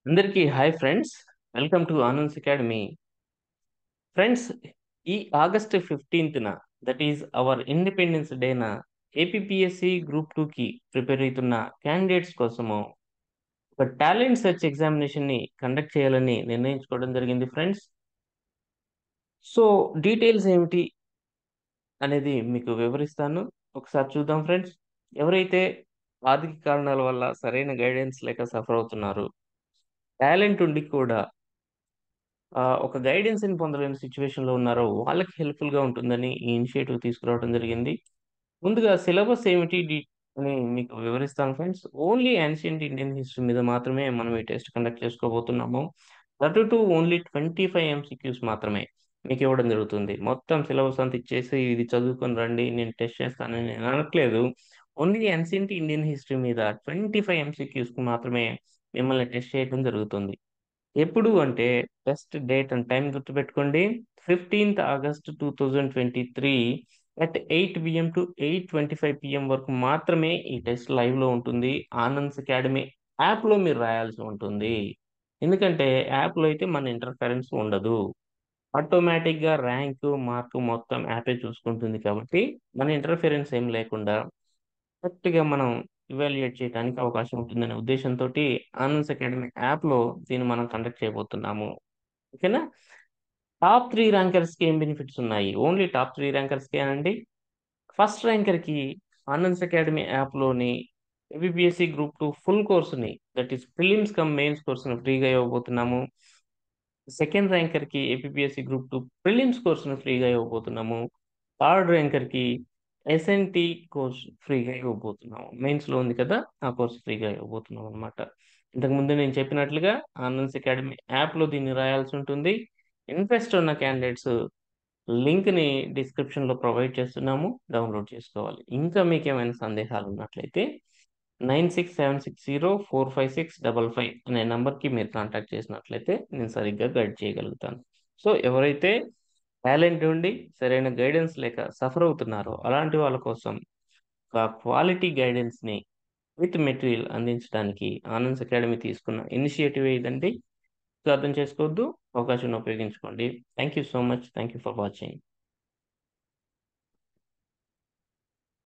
అందరికీ hi friends welcome to Anand academy friends ఈ August ఫిఫ్టీన్త్న దట్ ఈజ్ అవర్ ఇండిపెండెన్స్ డేన ఏపీఎస్సి గ్రూప్ టూకి ప్రిపేర్ అవుతున్న క్యాండిడేట్స్ కోసము ఒక టాలెంట్ సెర్చ్ ఎగ్జామినేషన్ని కండక్ట్ చేయాలని నిర్ణయించుకోవడం జరిగింది ఫ్రెండ్స్ సో డీటెయిల్స్ ఏమిటి అనేది మీకు వివరిస్తాను ఒకసారి చూద్దాం ఫ్రెండ్స్ ఎవరైతే ఆర్థిక కారణాల వల్ల సరైన గైడెన్స్ లేక సఫర్ అవుతున్నారు టాలెంట్ ఉండి కూడా ఆ, ఒక గైడెన్స్ ని పొందలేని సిచ్యువేషన్ లో ఉన్నారో వాళ్ళకి హెల్ప్ఫుల్ గా ఉంటుందని ఈ ఇనిషియేటివ్ తీసుకురావడం జరిగింది ముందుగా సిలబస్ ఏమిటి డి- అని మీకు వివరిస్తాను friends only ancient Indian history మీద మాత్రమే మనం ఈ టెస్ట్ కండక్ట్ చేసుకోబోతున్నాము thirty two only twenty five MCQs మాత్రమే మీకు ఇవ్వడం జరుగుతుంది మొత్తం సిలబస్ అంతా ఇచ్చేసి ఇది చదువుకొని రండి నేను టెస్ట్ చేస్తానని నేను అనట్లేదు ఓన్లీ యాన్షియంట్ ఇండియన్ హిస్టరీ మీద ట్వంటీ ఫైవ్ ఎంసీక్యూస్ కు మాత్రమే మిమ్మల్ని టెస్ట్ చేయడం జరుగుతుంది ఎప్పుడు అంటే టెస్ట్ డేట్ అండ్ టైం గుర్తుపెట్టుకోండి fifteenth August two thousand twenty three at eight AM to eight twenty five PM వరకు మాత్రమే ఈ టెస్ట్ లైవ్ లో ఉంటుంది ఆనంద్స్ అకాడమీ యాప్ లో మీరు రాయాల్సి ఉంటుంది ఎందుకంటే యాప్ లో అయితే మన ఇంటర్ఫరెన్స్ ఉండదు ఆటోమేటిక్ గా ర్యాంక్ మార్క్ మొత్తం యాపే చూసుకుంటుంది కాబట్టి మన ఇంటర్ఫరెన్స్ ఏం లేకుండా కరెక్ట్ గా మనం ఇవాల్యుయేట్ చేయడానికి అవకాశం ఉంటుందనే ఉద్దేశంతో ఆనంద్స్ అకాడమీ యాప్ లో దీన్ని మనం కండక్ట్ చేయబోతున్నాము ఓకేనా టాప్ త్రీ ర్యాంకర్స్ కి ఏం బెనిఫిట్స్ ఉన్నాయి ఓన్లీ టాప్ త్రీ ర్యాంకర్స్ కే అండి ఫస్ట్ ర్యాంకర్ కి ఆనంద్స్ అకాడమీ యాప్ లోని ఏబిపిఎస్సి గ్రూప్ టూ ఫుల్ కోర్సుని that is prelims cum mains కోర్సుని ఫ్రీగా ఇవ్వబోతున్నాము సెకండ్ ర్యాంకర్ కి ఏపీఎస్సి గ్రూప్ టూ ప్రిలిమ్స్ కోర్సును ఫ్రీగా ఇవ్వబోతున్నాము థర్డ్ ర్యాంకర్ కి ఎస్ఎన్టి కోర్స్ ఫ్రీగా ఇవ్వబోతున్నాము మెయిన్స్ లో ఉంది కదా ఆ కోర్స్ ఫ్రీగా ఇవ్వబోతున్నాం అనమాట ఇంతకు ముందు నేను చెప్పినట్లుగా ఆనంద్స్ అకాడమీ యాప్ లో దీన్ని రాయాల్సి ఉంటుంది ఇంట్రెస్ట్ ఉన్న క్యాండిడేట్స్ లింక్ ని డిస్క్రిప్షన్ లో ప్రొవైడ్ చేస్తున్నాము డౌన్లోడ్ చేసుకోవాలి ఇంకా మీకు ఏమైనా సందేహాలు ఉన్నట్లయితే nine six seven six zero four five six double five అనే నంబర్కి మీరు కాంటాక్ట్ చేసినట్లయితే నేను సరిగ్గా గైడ్ చేయగలుగుతాను సో ఎవరైతే టాలెంట్ ఉండి సరైన గైడెన్స్ లేక సఫర్ అవుతున్నారో అలాంటి వాళ్ళ కోసం ఒక క్వాలిటీ గైడెన్స్ని విత్ మెటీరియల్ అందించడానికి ఆనంద్స్ అకాడమీ తీసుకున్న ఇనిషియేటివ్ ఇదండి సో అర్థం చేసుకోవద్దు అవకాశం ఉపయోగించుకోండి thank you so much thank you for watching